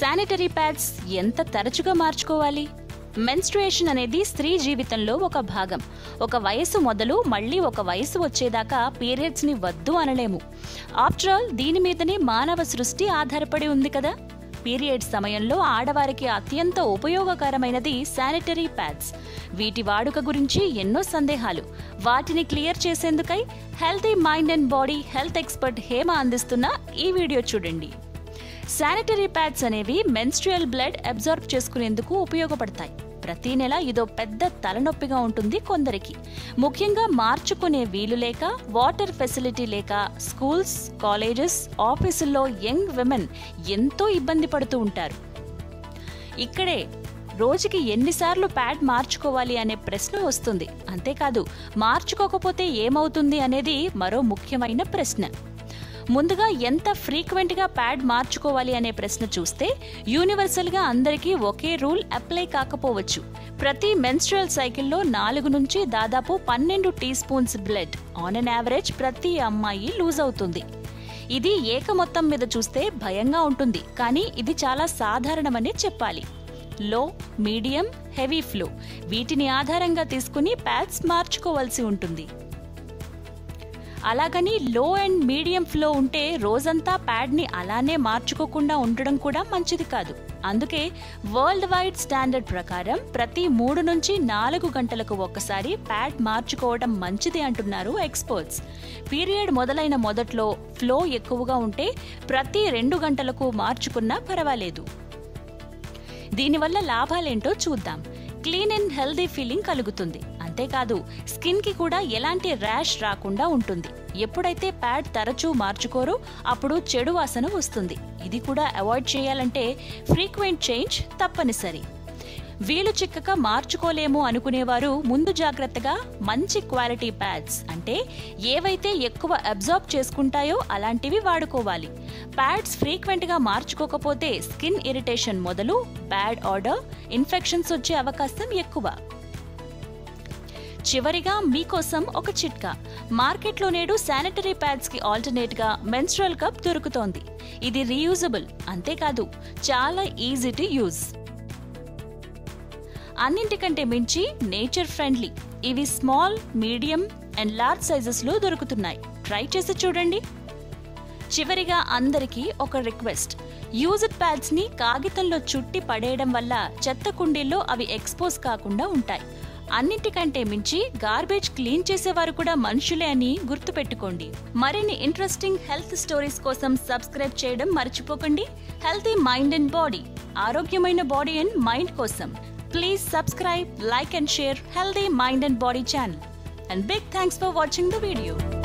sanitary pads ఎంత తరచుగా మార్చుకోవాలి మెన్స్ట్రుయేషన్ అనేది స్త్రీ జీవితంలో ఒక భాగం ఒక వయసు మొదలు మళ్ళీ ఒక వయసు వచ్చేదాకా పీరియడ్స్ ని వద్దు అనలేము ఆఫ్టర్ ఆల్ దీని మీదనే మానవ సృష్టి ఆధారపడి ఉంది కదా పీరియడ్ సమయంలో ఆడవారికి అత్యంత ఉపయోగకరమైనది శానిటరీ ప్యాడ్స్ వీటి వాడుక గురించి ఎన్నో సందేహాలు వాటిని క్లియర్ చేసేందుకై healthy mind and body health expert Hema అందిస్తున్న ఈ వీడియో చూడండి శానిటరీ ప్యాడ్స్ అనేవి మెన్స్ట్రుయల్ బ్లడ్ అబ్జర్వ్ చేసుకునేందుకు ఉపయోగపడతాయి ప్రతి నెల ఇదో పెద్ద తలనొప్పిగా ఉంటుంది కొందరికి ముఖ్యంగా మార్చుకునే వీలు లేక వాటర్ ఫెసిలిటీ లేక స్కూల్స్ కాలేజెస్ ఆఫీసుల్లో యంగ్ విమెన్ ఎంతో ఇబ్బంది పడుతూ ఉంటారు ఇక్కడే రోజుకి ఎన్నిసార్లు ప్యాడ్ మార్చుకోవాలి అనే ప్రశ్న వస్తుంది అంతేకాదు మార్చుకోకపోతే ఏమవుతుంది అనేది మరో ముఖ్యమైన ప్రశ్న ముందుగా ఎంత ఫ్రీక్వెంట్గా ప్యాడ్ మార్చుకోవాలి అనే ప్రశ్న చూస్తే యూనివర్సల్గా అందరికీ ఒకే రూల్ అప్లై కాకపోవచ్చు ప్రతి మెన్స్ట్రువల్ సైకిల్లో నాలుగు నుంచి దాదాపు పన్నెండు teaspoons blood on an average ప్రతి అమ్మాయి లూజ్ అవుతుంది ఇది ఏక మొత్తం మీద చూస్తే భయంగా ఉంటుంది కానీ ఇది చాలా సాధారణమని చెప్పాలి లో మీడియం హెవీ ఫ్లో వీటిని ఆధారంగా తీసుకుని ప్యాడ్స్ మార్చుకోవాల్సి ఉంటుంది అలాగని లో అండ్ మీడియం ఫ్లో ఉంటే రోజంతా ప్యాడ్ని అలానే మార్చుకోకుండా ఉండడం కూడా మంచిది కాదు అందుకే వరల్డ్ వైడ్ స్టాండర్డ్ ప్రకారం ప్రతి మూడు నుంచి నాలుగు గంటలకు ఒక్కసారి ప్యాడ్ మార్చుకోవడం మంచిది అంటున్నారు ఎక్స్పర్ట్స్ పీరియడ్ మొదలైన మొదట్లో ఫ్లో ఎక్కువగా ఉంటే ప్రతి రెండు గంటలకు మార్చుకున్నా పర్వాలేదు దీనివల్ల లాభాలేంటో చూద్దాం క్లీన్ అండ్ హెల్దీ ఫీలింగ్ కలుగుతుంది అంతేకాదు స్కిన్ కి కూడా ఎలాంటి ర్యాష్ రాకుండా ఉంటుంది ఎప్పుడైతే ప్యాడ్ తరచూ మార్చుకోరో అప్పుడు చెడు వాసన వస్తుంది ఇది కూడా అవాయిడ్ చేయాలంటే ఫ్రీక్వెంట్ చేంజ్ తప్పనిసరి వీలు చిక్కక మార్చుకోలేము అనుకునేవారు ముందు జాగ్రత్తగా మంచి క్వాలిటీ ప్యాడ్స్ అంటే ఏవైతే ఎక్కువ అబ్జార్బ్ చేసుకుంటాయో అలాంటివి వాడుకోవాలి ప్యాడ్స్ ఫ్రీక్వెంట్గా మార్చుకోకపోతే స్కిన్ ఇరిటేషన్ మొదలు బ్యాడ్ ఆర్డర్ ఇన్ఫెక్షన్స్ వచ్చే అవకాశం ఎక్కువ చివరిగా మీకోసం ఒక చిట్కా మార్కెట్లో నేడు శానిటరీ ప్యాడ్స్ కి ఆల్టర్నేట్ గా మెన్స్ట్రల్ కప్ దొరుకుతోంది ఇది రీయూజబుల్ అంతేకాదు చాలా ఈజీ టు యూజ్ అన్నింటికంటే మించి నేచర్ ఫ్రెండ్లీ ఇవి small medium and large sizes లో దొరుకుతున్నాయి ట్రై చేసి చూడండి చివరిగా అందరికీ ఒక రిక్వెస్ట్ యూజ్డ్ ప్యాడ్స్ ని కాగితంలో చుట్టి పడేయడం వల్ల చెత్త కుండీల్లో అవి ఎక్స్పోజ్ కాకుండా ఉంటాయి అన్నింటికంటే మించి గార్బేజ్ క్లీన్ చేసేవారు కూడా మనుషులే అని గుర్తుపెట్టుకోండి మరిన్ని ఇంట్రెస్టింగ్ హెల్త్ స్టోరీస్ కోసం సబ్స్క్రైబ్ చేయడం మర్చిపోకండి హెల్తీ మైండ్ అండ్ బాడీ ఆరోగ్యమైన బాడీ అండ్ మైండ్ కోసం please subscribe like and share healthy mind and body channel and big thanks for watching the video